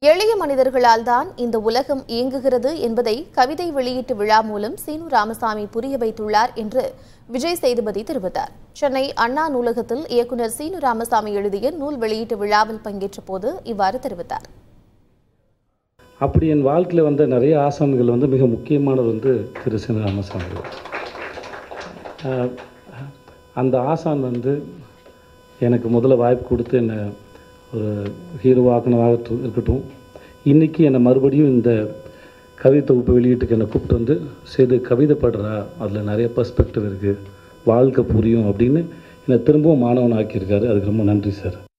எளிய மனிதர்களால் தான் இந்த உலகம் இயங்குகிறது என்பதை கவிதை வெளியீட்டு விழா மூலம் சீனு ராமசாமி புரிய வைத்துள்ளார் என்று விஜய் சேதுபதி தெரிவித்தார் சென்னை அண்ணா நூலகத்தில் இயக்குநர் சீனு ராமசாமி எழுதிய நூல் வெளியீட்டு விழாவில் பங்கேற்ற போது இவ்வாறு தெரிவித்தார் அப்படி என் வாழ்க்கையில் வந்த நிறைய ஆசான்கள் வந்து மிக முக்கியமானவர் வந்து திரு சீனு ராமசாமி அவர்கள். ஆஹ், அந்த ஆசான் வந்து எனக்கு முதல்ல வாய்ப்பு கொடுத்து என்னை ஒரு ஹீரோவாக்கினதாக இருக்கட்டும் இன்றைக்கி என்னை மறுபடியும் இந்த கவிதை தொகுப்பு வெளியீட்டுக்கு என்னை கூப்பிட்டு வந்து சரி கவிதை படுறா அதில் நிறைய பர்ஸ்பெக்டிவ் இருக்குது வாழ்க்கை புரியும் அப்படின்னு என்னை திரும்பவும் மாணவன் ஆக்கியிருக்காரு அதுக்கு ரொம்ப நன்றி சார்